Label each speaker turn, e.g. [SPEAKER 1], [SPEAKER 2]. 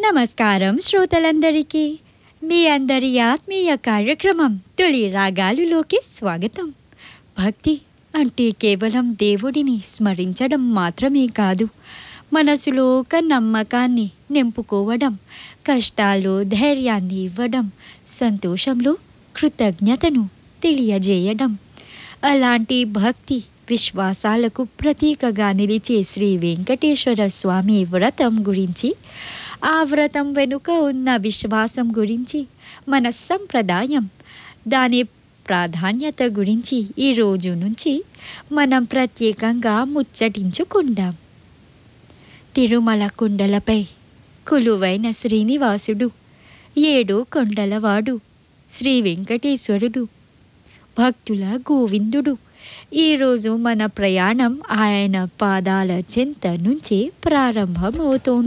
[SPEAKER 1] నమస్కారం శ్రోతలందరికీ మీ అందరి ఆత్మీయ కార్యక్రమం తొలి రాగాలులోకి స్వాగతం భక్తి అంటే కేవలం దేవుడిని స్మరించడం మాత్రమే కాదు మనసులో ఒక నమ్మకాన్ని నింపుకోవడం కష్టాలు ధైర్యాన్ని ఇవ్వడం సంతోషంలో కృతజ్ఞతను తెలియజేయడం అలాంటి భక్తి విశ్వాసాలకు ప్రతీకగా నిలిచే శ్రీ వెంకటేశ్వర స్వామి వ్రతం గురించి ఆ వ్రతం వెనుక ఉన్న విశ్వాసం గురించి మన సంప్రదాయం దాని ప్రాధాన్యత గురించి ఈ రోజు నుంచి మనం ప్రత్యేకంగా ముచ్చటించుకుందాం తిరుమల కొండలపై కొలువైన శ్రీనివాసుడు ఏడు కొండలవాడు శ్రీ వెంకటేశ్వరుడు భక్తుల గోవిందుడు ఈరోజు మన ప్రయాణం ఆయన పాదాల చెంత నుంచే ప్రారంభమవుతోంది